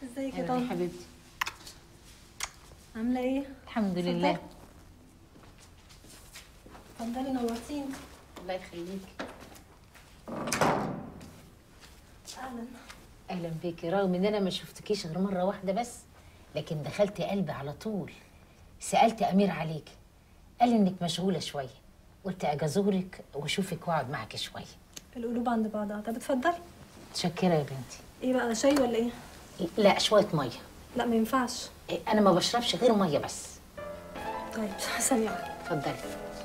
ازيك يا أهلا يا طنط حبيبتي عامله ايه الحمد اتفضلي. لله اتفضلي نورتيني الله يخليك اهلا اهلا بيكي رغم ان انا ما شفتكيش غير مره واحده بس لكن دخلت قلبي على طول سالت امير عليك قال انك مشغوله شويه قلت اجي ازورك واشوفك واقعد معك شويه القلوب عند بعضها طب اتفضلي متشكره يا بنتي ايه بقى شاي ولا ايه لا شويه ميه لا ما ينفعش إيه، انا ما بشربش غير ميه بس طيب ثانيه واحدة. اتفضلي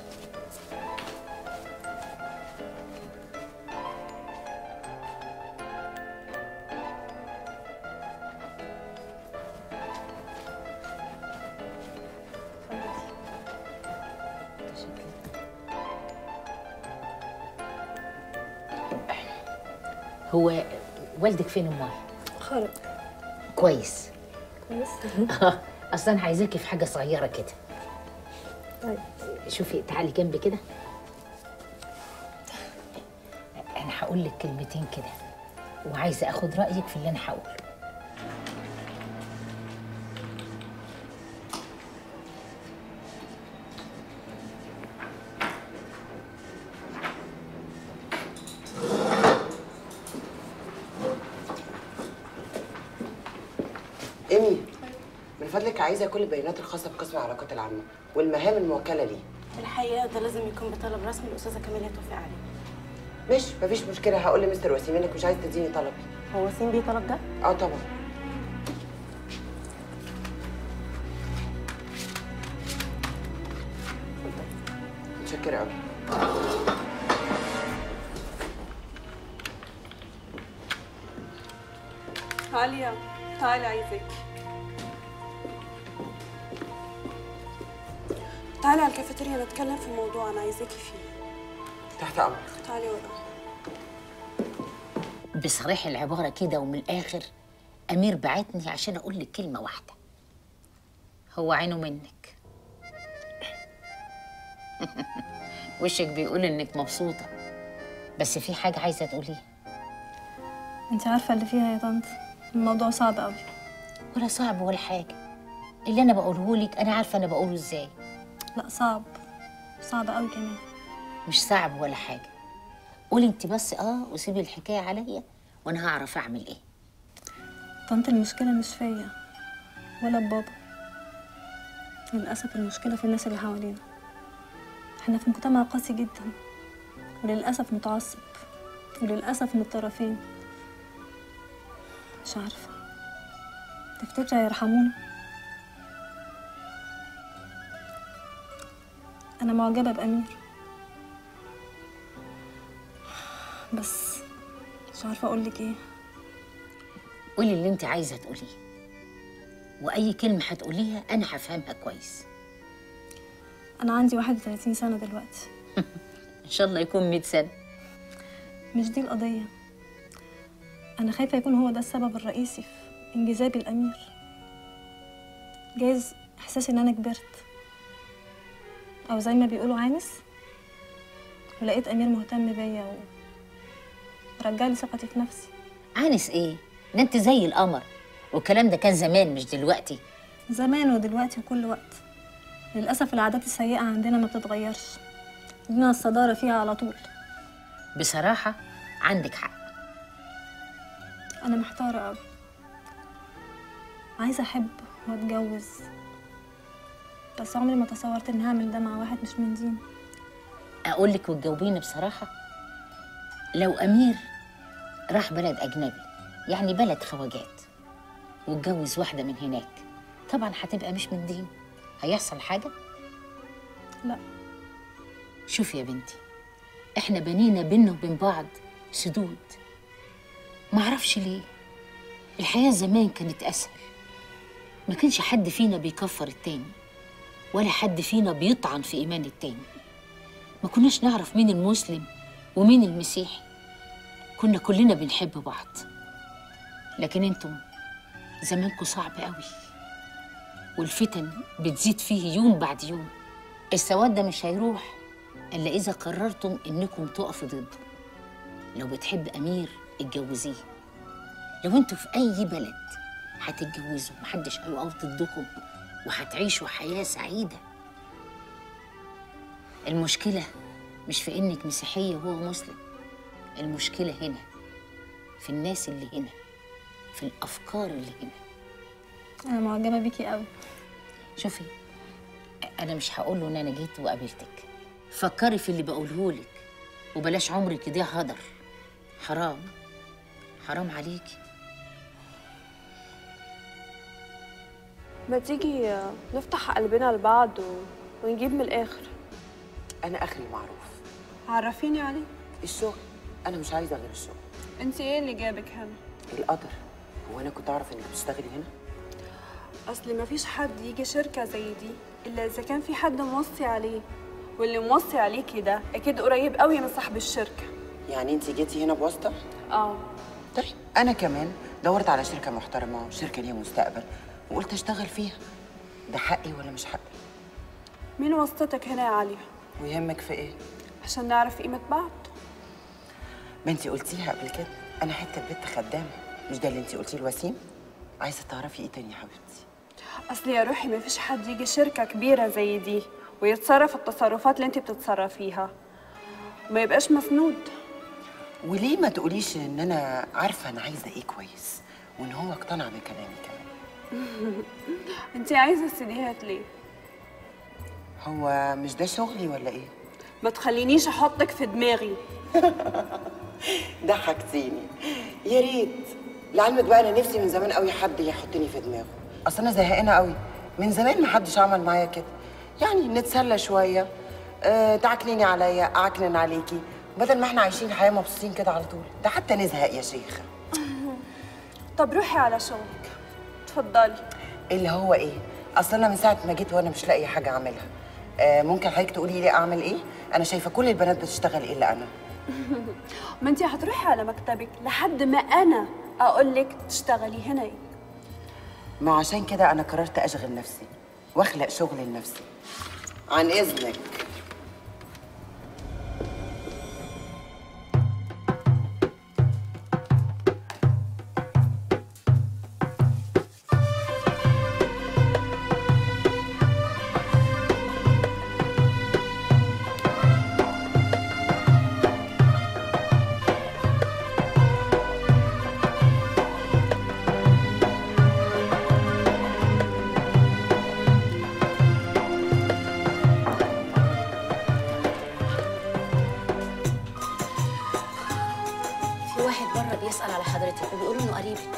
هو والدك فين امال خرج كويس كويس اصلا أنا عايزاكي في حاجه صغيره كده طيب شوفي تعالي جنبي كده انا هقول لك كلمتين كده وعايزه اخد رايك في اللي انا هقوله إيمي من فضلك عايزة كل البيانات الخاصة بقسم العلاقات العامة والمهام الموكلة ليه الحقيقه ده لازم يكون بطلب رسمي الاستاذه كاميليا توافق عليه مش مفيش مشكلة هقول لمستر وسيم إنك مش عايز تديني طلبي هو وسيم بيه طلب ده اه طبعا متشكرة أوي تعالي يا تعالي عايزك تعالي على الكافيتيريا نتكلم في موضوع انا عايزاكي فيه تحت أمرك تعالي ورا بصريح العباره كده ومن الاخر امير بعتني عشان اقول لك كلمه واحده هو عينه منك وشك بيقول انك مبسوطه بس في حاجه عايزه تقوليها انت عارفه اللي فيها يا طنط الموضوع صعب قوي ولا صعب ولا حاجه اللي انا بقوله لك انا عارفه انا بقوله ازاي لا صعب صعب قوي كمان مش صعب ولا حاجه قولي انت بس اه وسيبي الحكايه عليا وانا هعرف اعمل ايه طنط المشكله مش فيا ولا ببابا للاسف المشكله في الناس اللي حوالينا احنا في مجتمع قاسي جدا وللاسف متعصب وللاسف من الطرفين مش عارفه تفتكري هيرحمونا انا معجبه بامير بس مش عارفه اقول لك ايه قولي اللي انت عايزه تقوليه واي كلمه هتقوليها انا هفهمها كويس انا عندي 31 سنه دلوقتي ان شاء الله يكون 100 سنه مش دي القضية أنا خايفة يكون هو ده السبب الرئيسي في انجذابي الأمير جايز إحساسي إن أنا كبرت أو زي ما بيقولوا عانس ولقيت أمير مهتم بيا و رجع لي ثقتي في نفسي عانس ايه ده انت زي القمر والكلام ده كان زمان مش دلوقتي زمان ودلوقتي وكل وقت للأسف العادات السيئة عندنا ما بتتغيرش لنا الصدارة فيها على طول بصراحه عندك حق أنا محتارة أوي عايزة أحب وأتجوز بس عمري ما تصورت إني هعمل ده مع واحد مش من ديني اقول لك وتجاوبيني بصراحه لو امير راح بلد اجنبي يعني بلد خواجات واتجوز واحده من هناك طبعا هتبقى مش من دين هيحصل حاجه لا شوفي يا بنتي احنا بنينا بينا وبين بعض سدود معرفش ليه الحياة زمان كانت أسهل ما كانش حد فينا بيكفر التاني ولا حد فينا بيطعن في إيمان التاني ما كناش نعرف مين المسلم ومين المسيحي كنا كلنا بنحب بعض لكن انتم زمانكم صعب قوي والفتن بتزيد فيه يوم بعد يوم السواد ده مش هيروح إلا إذا قررتم إنكم تقفوا ضده لو بتحب أمير اتجوزيه لو انتوا في أي بلد هتتجوزوا محدش هيقف ضدكم وهتعيشوا حياة سعيدة المشكلة مش في إنك مسيحية وهو مسلم المشكلة هنا في الناس اللي هنا في الأفكار اللي هنا انا معجبه بيكي قوي شوفي انا مش هقول له ان انا جيت وقابلتك فكري في اللي بقوله لك وبلاش عمرك ده هدر حرام حرام عليكي ما تيجي آه، نفتح قلبنا لبعض و... ونجيب من الاخر انا اخري معروف عرفيني عليه الشغل انا مش عايزه غير الشغل انت ايه اللي جابك هنا القدر هو انا كنت اعرف انك بتشتغلي هنا اصل ما فيش حد يجي شركه زي دي الا اذا كان في حد موصي عليه واللي موصي عليكي ده اكيد قريب قوي من صاحب الشركه يعني انت جيتي هنا بواسطه اه طيب انا كمان دورت على شركه محترمه شركه ليها مستقبل وقلت اشتغل فيها ده حقي ولا مش حقي مين واسطتك هنا يا عليا ويهمك في ايه عشان نعرف قيمه بعض ما انت قلتيها قبل كده انا حته بنت خدامه مش ده اللي انت قلتيه لوسيم عايزه تعرفي ايه تاني يا حبيبتي اصل يا روحي ما فيش حد يجي شركه كبيره زي دي ويتصرف التصرفات اللي انت بتتصرفيها وما يبقاش مسنود وليه ما تقوليش ان انا عارفه انا عايزه ايه كويس وان هو اقتنع بكلامي كمان انت عايزه السيديهات ليه هو مش ده شغلي ولا ايه ما تخلينيش احطك في دماغي ضحكتيني يا ريت لعلمك بقى انا نفسي من زمان قوي حد يحطني في دماغه اصل انا زهقانه قوي من زمان ما حدش عمل معايا كده يعني نتسلى شويه أه تعكنيني عليا اعكنن عليكي بدل ما احنا عايشين حياه مبسوطين كده على طول ده حتى نزهق يا شيخه طب روحي على شغلك اتفضلي اللي هو ايه اصل انا من ساعه ما جيت وانا مش لاقيه حاجه اعملها أه ممكن حضرتك تقولي لي اعمل ايه انا شايفه كل البنات بتشتغل الا انا ما انت هتروحي على مكتبك لحد ما انا اقول لك تشتغلي هنا ايه ما عشان كده انا قررت اشغل نفسي واخلق شغل لنفسي عن اذنك في واحد بره بيسأل على حضرتك وبيقول انه قريبك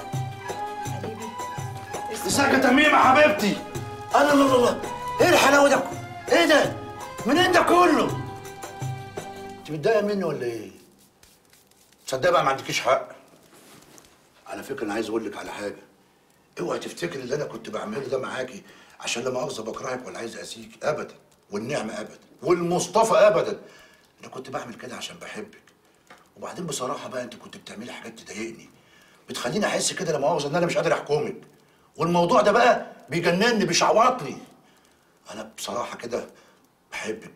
ازيك يا تميم يا حبيبتي الله الله الله ايه الحلاوه ده ايه ده منين ده كله انت متضايقه مني ولا ايه تصدق بقى ما عندكيش حق على فكره انا عايز اقول لك على حاجه اوعي تفتكري اللي انا كنت بعمله ده معاكي عشان لما مؤاخذه بكرهك ولا عايز اسيك ابدا والنعمه ابدا والمصطفى ابدا انا كنت بعمل كده عشان بحبك وبعدين بصراحه بقى انت كنت بتعملي حاجات تضايقني بتخليني احس كده لا مؤاخذه ان انا مش قادر احكمك والموضوع ده بقى بيجنني بيشعوطني انا بصراحه كده بحبك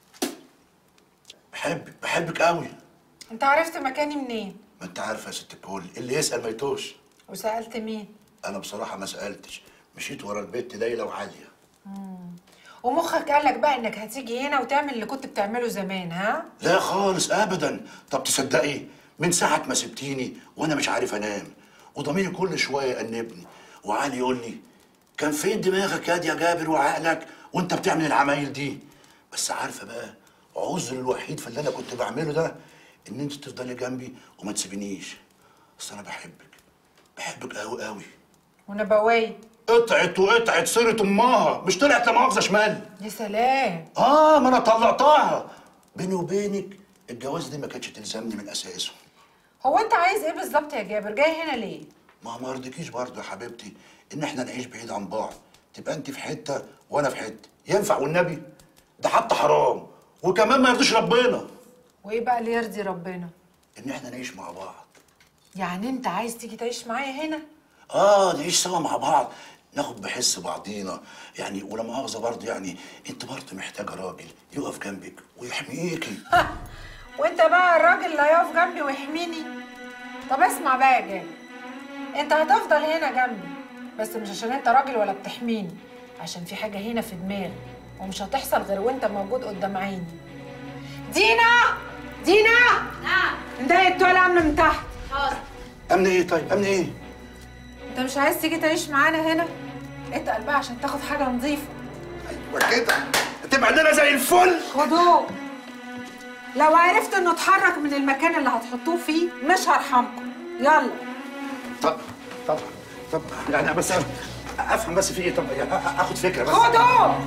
بحبك بحبك قوي انت عرفت مكاني منين ما انت عارفه يا ست الكل اللي يسال ما يتوش وسألت مين انا بصراحه ما سالتش مشيت ورا البت ليلى وعاليه ومخك قال لك بقى انك هتيجي هنا وتعمل اللي كنت بتعمله زمان ها لا خالص ابدا طب تصدقي من ساعه ما سبتيني وانا مش عارف انام وضميري كل شويه يأنبني وعلي يقول لي كان فين دماغك ياد يا جابر وعقلك وانت بتعمل العمايل دي بس عارفه بقى عذري الوحيد في اللي انا كنت بعمله ده ان انت تفضلي جنبي وما تسيبنيش بس انا بحبك بحبك قوي قوي ونبوية قطعت وقطعت صيرة امها مش طلعت لا مؤاخذه شمال يا سلام اه ما انا طلعتها بيني وبينك الجواز دي ما كانتش تلزمني من اساسه هو انت عايز ايه بالظبط يا جابر جاي هنا ليه ما ما رضيكيش برضه يا حبيبتي ان احنا نعيش بعيد عن بعض تبقى انت في حته وانا في حته ينفع والنبي ده حتى حرام وكمان ما يرضيش ربنا وايه بقى اللي يرضي ربنا ان احنا نعيش مع بعض يعني انت عايز تيجي تعيش معايا هنا اه نعيش سوا مع بعض ناخد بحس بعضينا يعني ولا مؤاخذه برضه يعني انت برضه محتاجه راجل يقف جنبك ويحميكي وانت بقى الراجل اللي هيقف جنبي ويحميني طب اسمع بقى يا جابر انت هتفضل هنا جنبي بس مش عشان انت راجل ولا بتحميني عشان في حاجه هنا في دماغي ومش هتحصل غير وانت موجود قدام عيني دينا دينا نعم انتهي بتوع الامن من تحت امن ايه طيب امن ايه انت مش عايز تيجي تعيش معانا هنا اتقل بقى عشان تاخد حاجه نظيفه وكده هتبقى عندنا زي الفل خدوه لو عرفت انه اتحرك من المكان اللي هتحطوه فيه مش هرحمكم يلا طب طب طب يعني بس افهم بس في ايه طب يعني اخد فكره بس خدوه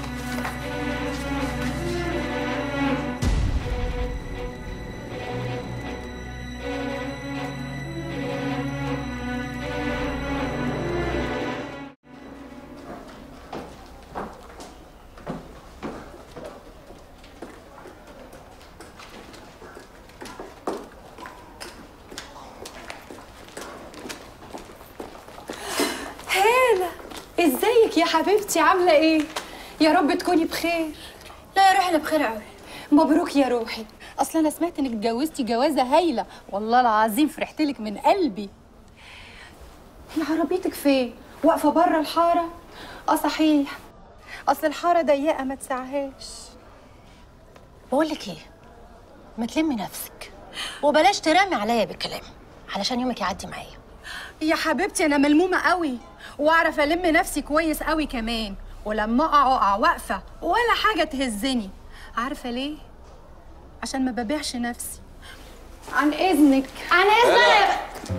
هالة ازيك يا حبيبتي عاملة ايه؟ يا رب تكوني بخير لا يا روحي انا بخير قوي مبروك يا روحي اصل انا سمعت انك اتجوزتي جوازة هايلة والله العظيم فرحت لك من قلبي هي عربيتك فين؟ واقفة بره الحارة؟ اه صحيح اصل الحارة ضيقة ما تسعهاش بقول لك ايه ما تلمي نفسك وبلاش ترمي عليا بالكلام علشان يومك يعدي معايا يا حبيبتي انا ملمومة قوي واعرف الم نفسي كويس قوي كمان ولما اقع اقع واقفة ولا حاجة تهزني عارفة ليه؟ عشان ما ببيعش نفسي عن اذنك عن اذنك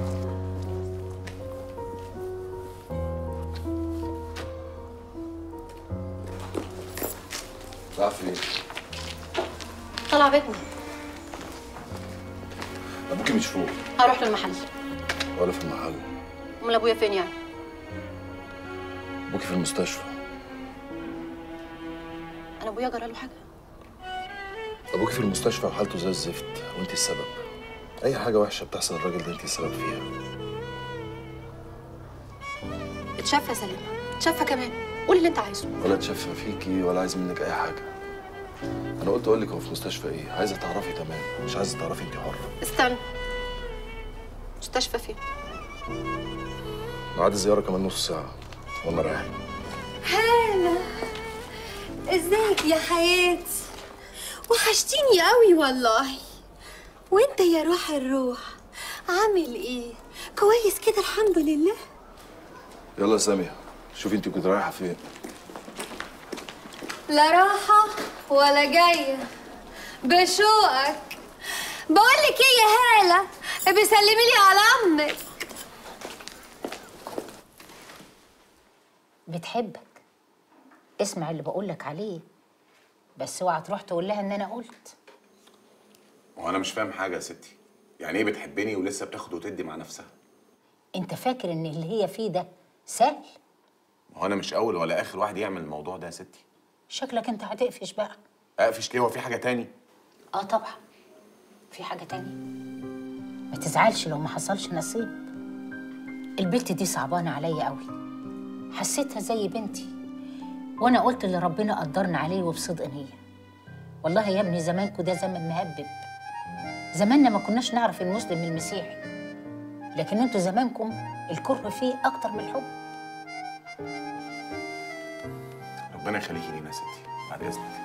راح فين؟ طلع بيتنا ابوكي مش فوق هروح للمحل ولا في المحل امال ابويا فين يعني ابوكي في المستشفى انا ابويا جرى له حاجه ابوكي في المستشفى وحالته زي الزفت وانت السبب اي حاجه وحشه بتحصل الراجل ده انت السبب فيها اتشفى يا سليمه اتشفى كمان قول اللي انت عايزه ولا اتشفى فيكي ولا عايز منك اي حاجه انا قلت اقول لك هو في مستشفى ايه عايزه تعرفي تمام مش عايزه تعرفي انت حره استنى مستشفى فين ميعاد الزياره كمان نص ساعه وانا رايح هالة ازيك يا حياتي وحشتيني قوي والله وانت يا روح الروح عامل ايه كويس كده الحمد لله يلا يا ساميه شوفي انت كنت رايحه فين لا راحة ولا جاية بشوقك بقولك ايه يا هالة بيسلمي لي على امك بتحبك اسمع اللي بقولك عليه بس اوعى تروح تقول لها ان انا قلت هو انا مش فاهم حاجه يا ستي يعني ايه بتحبني ولسه بتاخد وتدي مع نفسها انت فاكر ان اللي هي فيه ده سهل ما هو انا مش اول ولا اخر واحد يعمل الموضوع ده يا ستي شكلك انت هتقفش بقى اقفش ليه هو في حاجه تاني اه طبعا في حاجة تانية ما تزعلش لو ما حصلش نصيب البنت دي صعبانة عليا قوي حسيتها زي بنتي وانا قلت اللي ربنا قدرنا عليه وبصدق نية والله يا ابني زمانكوا ده زمن مهبب زماننا ما كناش نعرف المسلم من المسيحي لكن انتوا زمانكم الكره فيه اكتر من الحب ربنا يخليكي لينا يا ستي بعد اذنك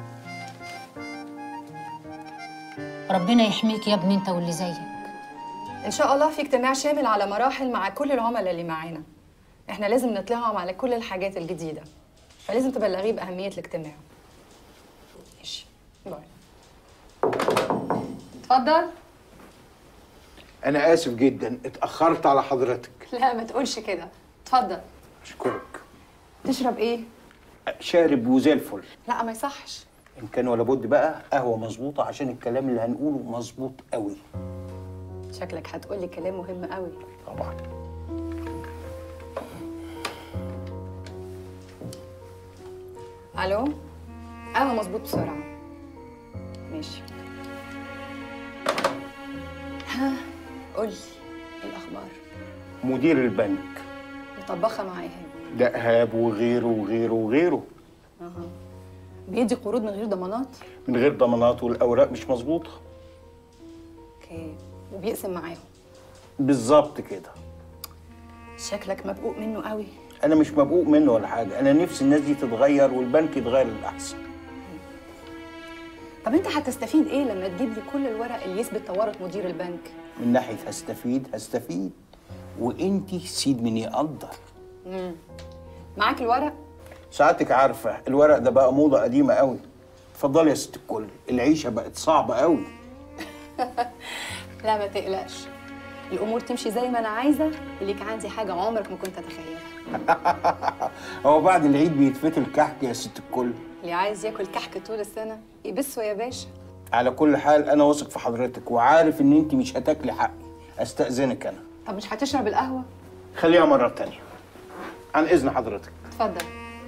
ربنا يحميك يا ابني انت واللي زيك ان شاء الله في اجتماع شامل على مراحل مع كل العملاء اللي معانا احنا لازم نطلعهم على كل الحاجات الجديده فلازم تبلغيه باهميه الاجتماع ماشي باي اتفضل أنا آسف جدا اتأخرت على حضرتك لا ما تقولش كده اتفضل أشكرك تشرب ايه شارب وزي الفل لا ما يصحش إن كان ولا بد بقى قهوة مظبوطة عشان الكلام اللي هنقوله مظبوط قوي شكلك هتقولي كلام مهم قوي طبعا الو قهوه مظبوط بسرعه ماشي ها قولي ايه الاخبار مدير البنك مطبخه مع ايهاب ده إيهاب وغيره وغيره وغيره اها بيدي قروض من غير ضمانات من غير ضمانات والأوراق مش مظبوطة اوكي وبيقسم معاهم بالظبط كده شكلك مبقوق منه قوي انا مش مبقوق منه ولا حاجه انا نفسي الناس دي تتغير والبنك يتغير للاحسن طب انت هتستفيد ايه لما تجيب لي كل الورق اللي يثبت تورط مدير البنك من ناحيه هستفيد هستفيد وانتي سيد من يقدر مم. معاك الورق ساعتك عارفه الورق ده بقى موضه قديمه قوي اتفضلي يا ست الكل العيشه بقت صعبه قوي لا ما تقلقش الامور تمشي زي ما انا عايزه وليك عندي حاجه عمرك ما كنت تتخيلها هو بعد العيد بيتفتل كحك يا ست الكل اللي عايز ياكل كحك طول السنه يبسه يا باشا على كل حال انا واثق في حضرتك وعارف ان انت مش هتاكلي حقي استاذنك انا طب مش هتشرب القهوه خليها مره تانية عن اذن حضرتك اتفضل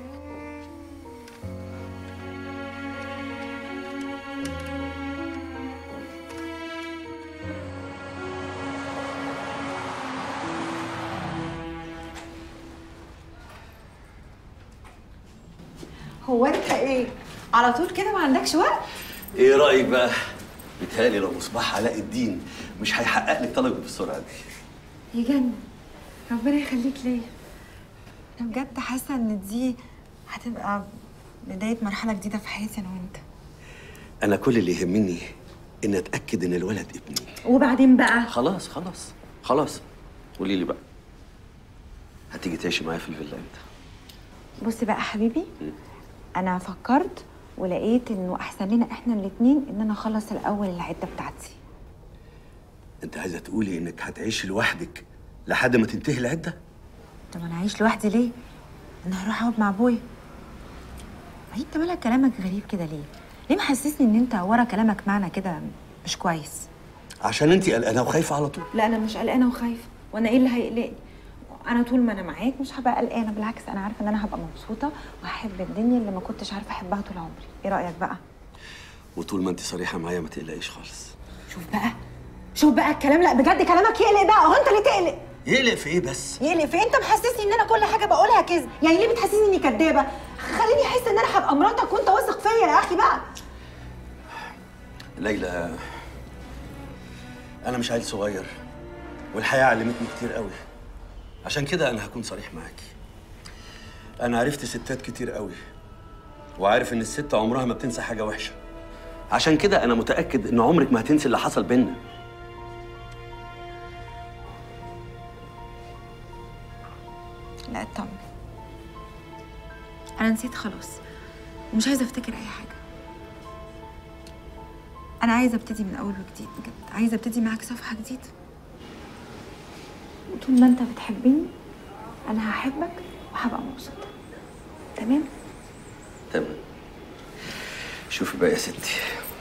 هو انت ايه على طول كده ما عندكش وقت ايه رايك بقى بيتهيألي لو مصباح علاء الدين مش هيحقق لك طلبك بالسرعه دي يجن ربنا يخليك ليا انا بجد حاسه ان دي هتبقى بدايه مرحله جديده في حياتي انا وانت انا كل اللي يهمني ان اتاكد ان الولد ابني وبعدين بقى خلاص خلاص خلاص قولي لي بقى هتيجي تعيشي معايا في الفيلا امتى بص بقى حبيبي انا فكرت ولقيت انه احسن لنا احنا الاتنين ان انا اخلص الاول العده بتاعتي انت عايزه تقولي انك هتعيشي لوحدك لحد ما تنتهي العده طب انا عايش لوحدي ليه انا هروح اقعد مع ابويا ما انت مالك كلامك غريب كده ليه ليه محسسني ان انت ورا كلامك معنى كده مش كويس عشان انت قلقانه وخايفه على طول لا انا مش قلقانه وخايفه وانا ايه اللي هيقلقني انا طول ما انا معاك مش هبقى قلقانه بالعكس انا عارفه ان انا هبقى مبسوطه وهحب الدنيا اللي ما كنتش عارفه احبها طول عمري ايه رايك بقى وطول ما انت صريحه معايا ما تقلقيش خالص شوف بقى شوف بقى الكلام لا بجد كلامك يقلق بقى هو انت اللي تقلق يقلق في ايه بس يقلق في إيه؟ انت محسسني ان انا كل حاجه بقولها كذب يعني ليه بتحسسني اني كدابه خليني احس ان انا هبقى مراتك وانت واثق فيا يا اخي بقى ليلى انا مش عيل صغير والحياه علمتني كتير قوي عشان كده انا هكون صريح معاكي انا عرفت ستات كتير قوي وعارف ان الست عمرها ما بتنسى حاجه وحشه عشان كده انا متاكد ان عمرك ما هتنسي اللي حصل بينا لا اطمن انا نسيت خلاص ومش عايزه افتكر اي حاجه انا عايزه ابتدي من اول وجديد بجد عايزه ابتدي معاك صفحه جديده وطول ما انت بتحبني انا هحبك وهبقى مبسوطه تمام تمام شوفي بقى يا ستي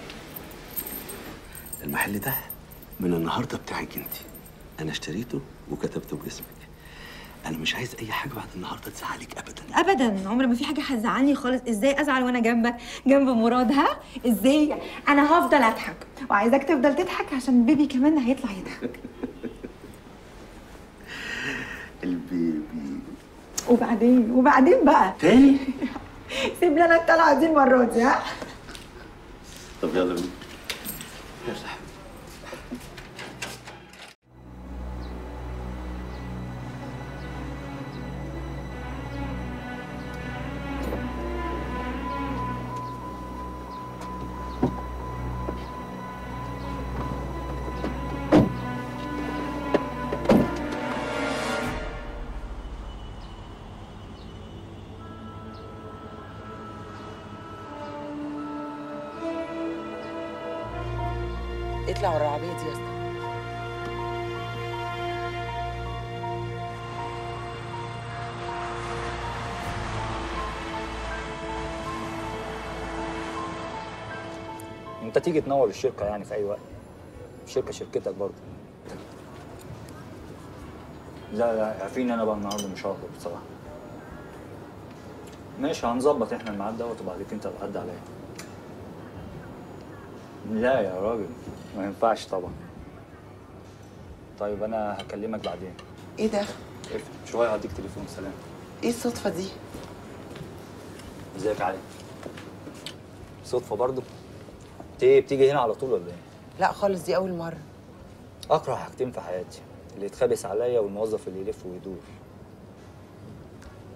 المحل ده من النهارده بتاعك انت انا اشتريته وكتبته باسمك انا مش عايز اي حاجه بعد النهارده تزعلك ابدا ابدا عمر ما في حاجه هتزعلني خالص ازاي ازعل وانا جنبك جنب مراد ها ازاي انا هفضل اضحك وعايزاك تفضل تضحك عشان بيبي كمان هيطلع يضحك البيبي وبعدين وبعدين بقى تاني سيب لنا الطلعه دي المره دي ها طب يلا بينا يلا اطلع ورا العربيه دي يا اسطى انت تيجي تنور الشركه يعني في اي وقت الشركه شركتك برضه لا لا عارفين انا بقى النهارده مش هقدر بصراحه ماشي هنظبط احنا الميعاد دوت وبعد كده انت تعدي عليا لا يا راجل ما ينفعش طبعا طيب انا هكلمك بعدين ايه ده اقفل شويه هديك تليفون سلام ايه الصدفه دي ازيك يا علي صدفه برضه انت ايه بتيجي هنا على طول ولا ايه لا خالص دي اول مره اكره حاجتين في حياتي اللي يتخابس عليا والموظف اللي يلف ويدور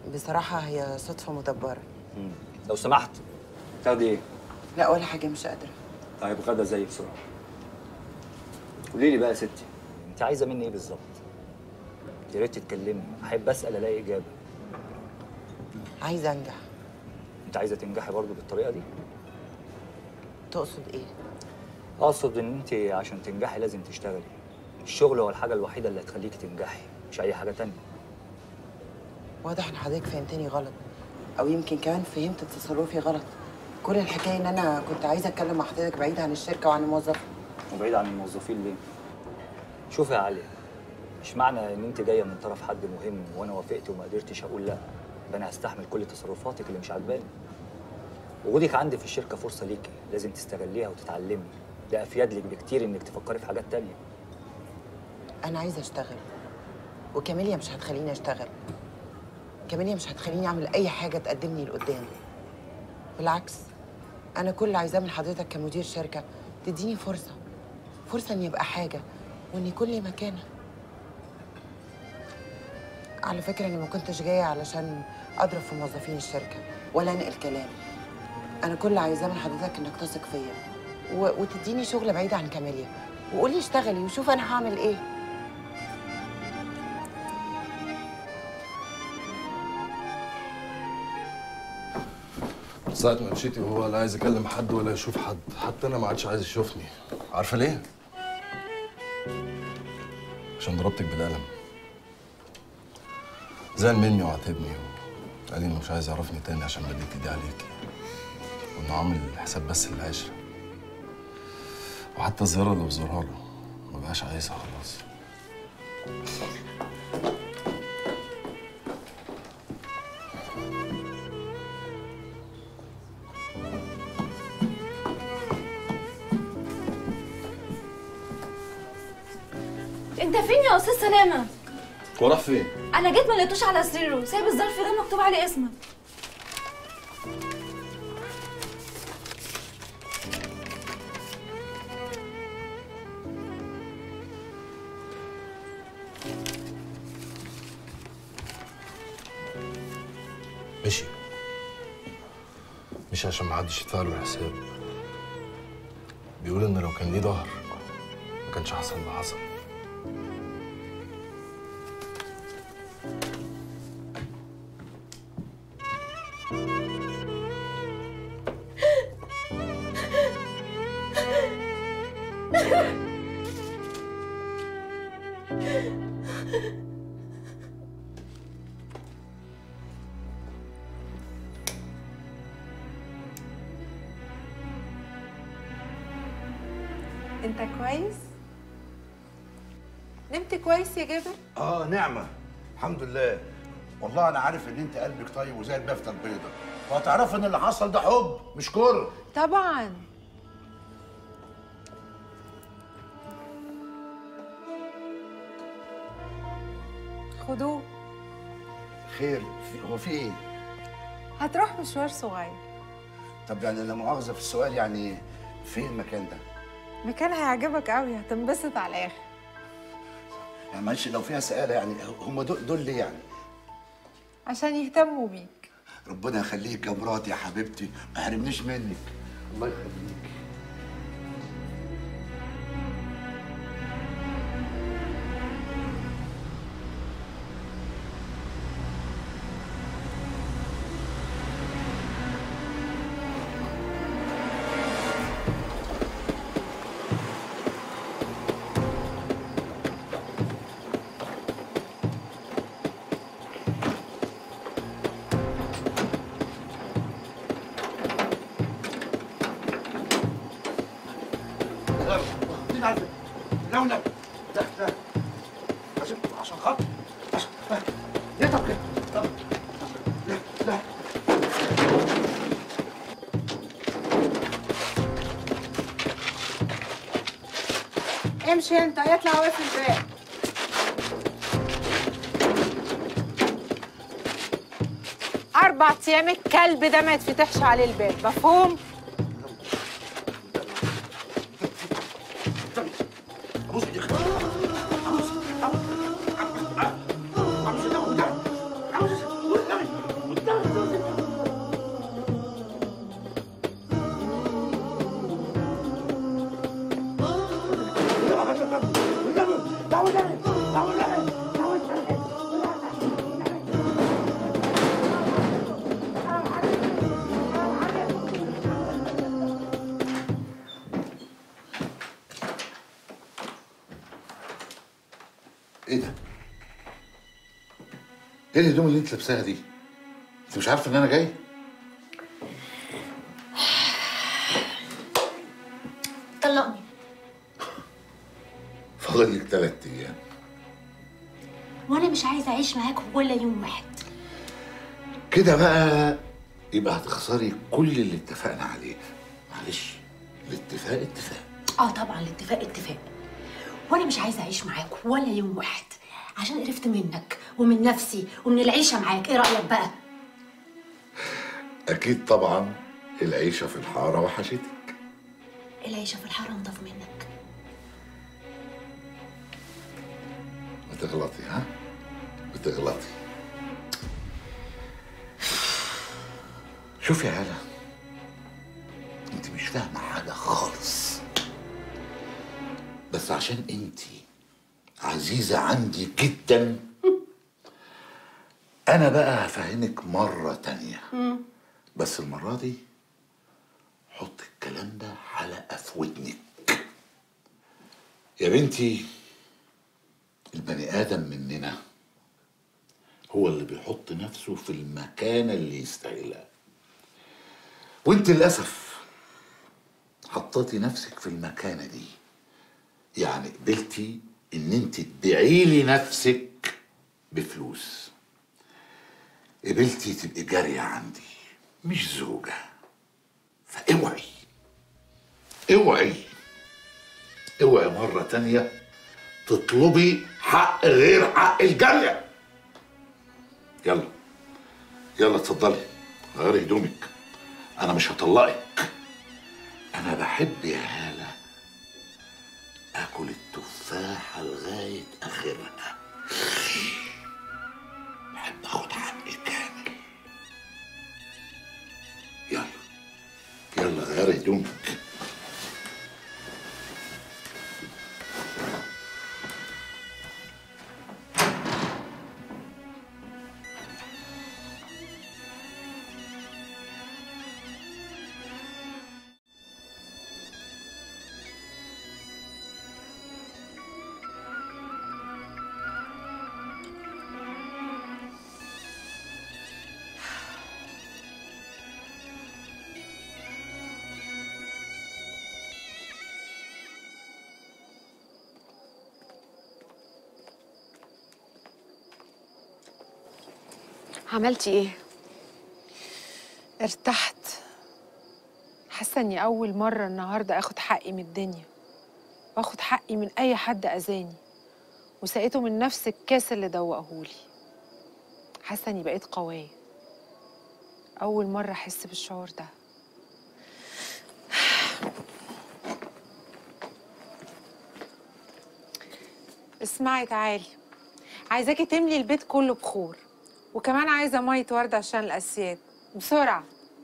بصراحه هي صدفه مدبره مم. لو سمحت تاخدي ايه؟ لا ولا حاجه مش قادره طيب غدا زي بسرعه قولي لي بقى يا ستي انت عايزه مني ايه بالظبط؟ يا ريت تتكلمي احب اسال الاقي اجابه عايزه انجح انت عايزه تنجحي برضه بالطريقه دي؟ تقصد ايه اقصد ان انت عشان تنجحي لازم تشتغلي الشغل هو الحاجه الوحيده اللي هتخليكي تنجحي مش اي حاجه تانية واضح ان حضرتك فهمتني غلط او يمكن كمان فهمت تصرفي غلط كل الحكايه ان انا كنت عايزه اتكلم مع حضرتك بعيد عن الشركه وعن الموظف وبعيد عن الموظفين ليه؟ شوفي يا علي مش معنى ان انت جايه من طرف حد مهم وانا وافقت وما قدرتش اقول لا يبقى انا هستحمل كل تصرفاتك اللي مش عاجباني وجودك عندي في الشركه فرصه ليكي لازم تستغليها وتتعلمي ده افيد لك بكتير انك تفكري في حاجات تانية انا عايزه اشتغل وكاميليا مش هتخليني اشتغل كاميليا مش هتخليني اعمل اي حاجه تقدمني لقدام بالعكس انا كل اللي عايزاه من حضرتك كمدير شركه تديني فرصه فرصه اني ابقى حاجه واني يكون لي مكانه على فكره انا ما كنتش جايه علشان اضرب في موظفين الشركه ولا انقل كلام انا كل اللي عايزاه من حضرتك انك تثق فيا و... وتديني شغل بعيد عن كاميليا وقولي اشتغلي وشوف انا هعمل ايه ساعة ما مشيتي وهو لا عايز يكلم حد ولا يشوف حد حتى انا ما عادش عايز يشوفني عارفه ليه عشان ضربتك بالقلم زعل مني وعاتبني وقال لي انه مش عايز يعرفني تاني عشان مديت ايدي عليكي وانه عامل حساب بس للعشرة وحتى الزيارة اللي بزورها له ما بقاش عايزها خلاص انت فين يا استاذ سلامه هو راح فين؟ انا جيت ما لقيتوش على سريره سايب الظرف ده مكتوب عليه اسمك مشي مش عشان محدش يدفع له الحساب بيقول ان لو كان ليه ظهر ما كانش حصل اللي حصل انت كويس نمت كويس يا جابر اه نعمه الحمد لله والله انا عارف ان انت قلبك طيب وزي البافته البيضه وهتعرف ان اللي حصل ده حب مش كره طبعا خدوه خير في هو في ايه هتروح مشوار صغير طب يعني لا مؤاخذه في السؤال يعني فين المكان ده مكان هيعجبك قوي هتنبسط على الاخر يعني معلش لو فيها سؤال يعني هم دول, دول ليه يعني عشان يهتموا بيك ربنا يخليك يا مراتي يا حبيبتي ما حرمنيش منك الله يخليك مين عارف لا ولا لا لا عشان عشان خاطر عشان ليه طب كده طب لا لا امشي انت اطلع واقف الباب اربع ايام الكلب ده ما يتفتحش عليه الباب مفهوم ابوس ايديك ايه الهدوم اللي انت لابساها دي؟ انت مش عارفه ان انا جاي؟ طلقني فاضل لك ثلاث ايام وانا مش عايزه اعيش معاك ولا يوم واحد كده بقى يبقى هتخسري كل اللي اتفقنا عليه معلش الاتفاق اتفاق اه طبعا الاتفاق اتفاق وانا مش عايزه اعيش معاك ولا يوم واحد عشان قرفت منك ومن نفسي ومن العيشه معاك ايه رايك بقى اكيد طبعا العيشه في الحاره وحشتك العيشه في الحاره انضف منك بتغلطي ها بتغلطي شوفي يا هلا انت مش فاهمه حاجه خالص بس عشان انت عزيزه عندي جدا انا بقى هفهمك مره تانية بس المره دي حط الكلام ده حلقه في ودنك يا بنتي البني ادم مننا هو اللي بيحط نفسه في المكانه اللي يستاهلها وانت للاسف حطيتي نفسك في المكانه دي يعني قبلتي ان انت تبيعي لي نفسك بفلوس قبلتي تبقي جاريه عندي مش زوجه فاوعي اوعي اوعي مره تانيه تطلبي حق غير حق الجاريه يلا يلا اتفضلي غيري هدومك انا مش هطلقك انا بحب يا هاله اكل التفاحه لغايه اخرها بحب اخد حقي كامل يلا يلا غيري هدومك عملتي ايه؟ ارتحت حاسه اني اول مره النهارده اخد حقي من الدنيا واخد حقي من اي حد اذاني وسقيته من نفس الكاس اللي دوقهولي حاسه اني بقيت قويه اول مره احس بالشعور ده اسمعي تعالي عايزاكي تملي البيت كله بخور وكمان عايزه ميه ورد عشان الاسياد بسرعه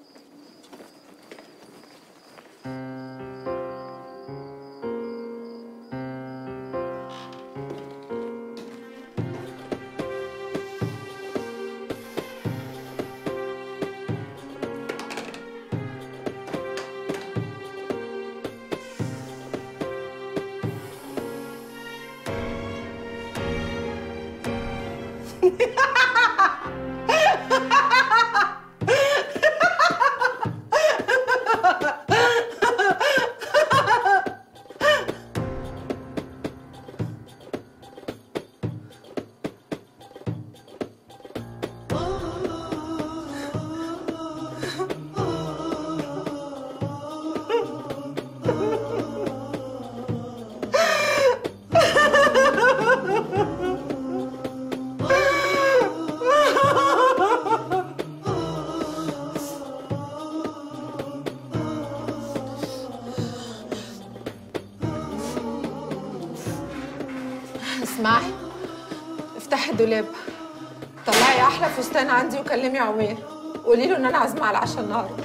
اسمعي افتحي الدولاب طلعي احلى فستان عندي وكلمي عمير قولي له ان انا عازمه على العشاء النهارده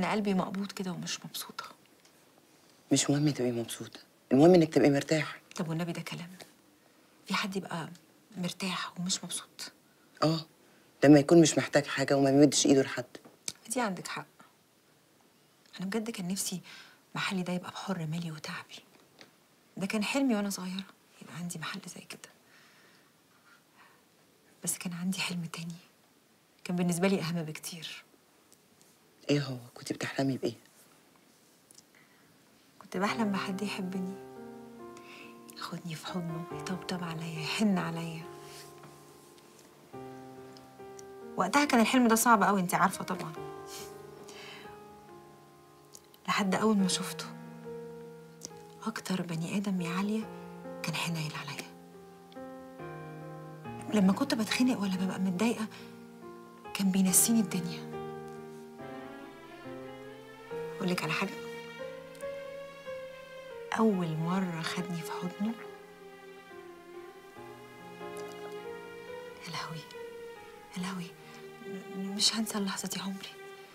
انا قلبي مقبوض كده ومش مبسوطه مش مهم تبقي مبسوطه المهم انك تبقي مرتاحه طب والنبي ده كلام في حد يبقى مرتاح ومش مبسوط اه لما يكون مش محتاج حاجه وما يمدش ايده لحد دي عندك حق انا بجد كان نفسي محلي ده يبقى بحر مالي وتعبي ده كان حلمي وانا صغيره يبقى عندي محل زي كده بس كان عندي حلم تاني كان بالنسبه لي اهم بكتير ايه هو كنت بتحلمي بايه كنت بحلم بحد يحبني ياخدني في حضنه يطبطب عليا يحن عليا وقتها كان الحلم ده صعب قوي انت عارفه طبعا لحد اول ما شفته اكتر بني ادم يا عاليه كان حنين عليا لما كنت بتخنق ولا ببقى متضايقه كان بينسيني الدنيا اقول لك على حاجه اول مره خدني في حضنه يا لهوي يا لهوي م- مش هنسى اللحظه دي عمري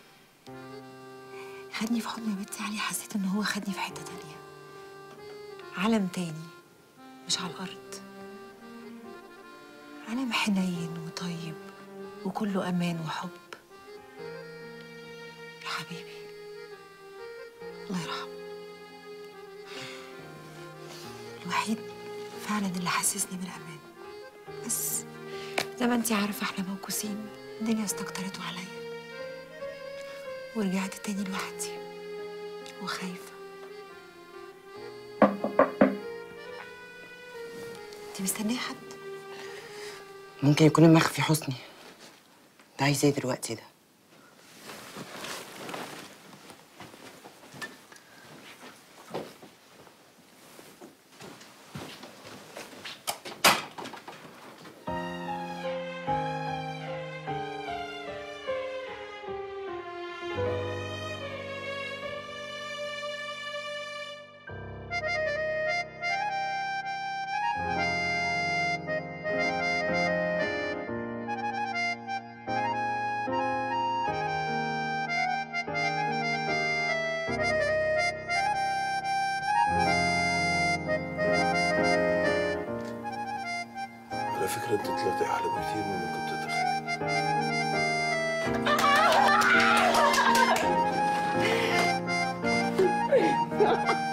خدني في حضنه يا بنتي علي حسيت ان هو خدني في حته تانية عالم تاني مش على الارض عالم حنين وطيب وكله امان وحب يا حبيبي الله يرحمه الوحيد فعلا اللي حسسني بالامان بس زي ما انتي عارفه احنا موكوسين الدنيا استكترته عليا ورجعت تاني لوحدي وخايفه انتي مستنيه حد ممكن يكون المخفي حسني ده عايز ايه دلوقتي ده على فكره انت طلعتي احلى بكتير مما كنت تتخيل Ha ha ha!